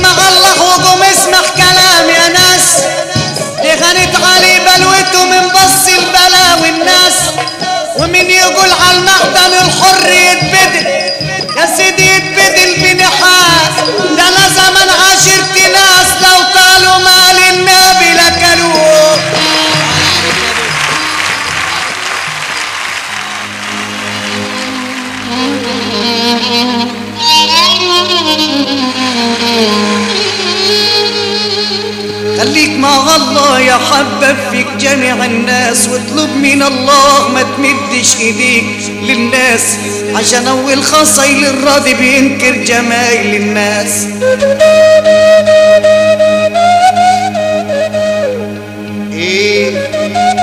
مع الله وقوم اسمع كلام يا ناس دي غنت علي بلوته من بص البلاوي الناس ومن يقول على المعدن الحر يتبدل يا سيدي يتبدل بنحاس ده انا زمن عاشرت ناس لو طالوا مال النبي لكلوه خليك مع الله يا حبب فيك جميع الناس واطلب من الله ما تمدش ايديك للناس عشان اول خصيل الراضي بينكر جمايل الناس ايه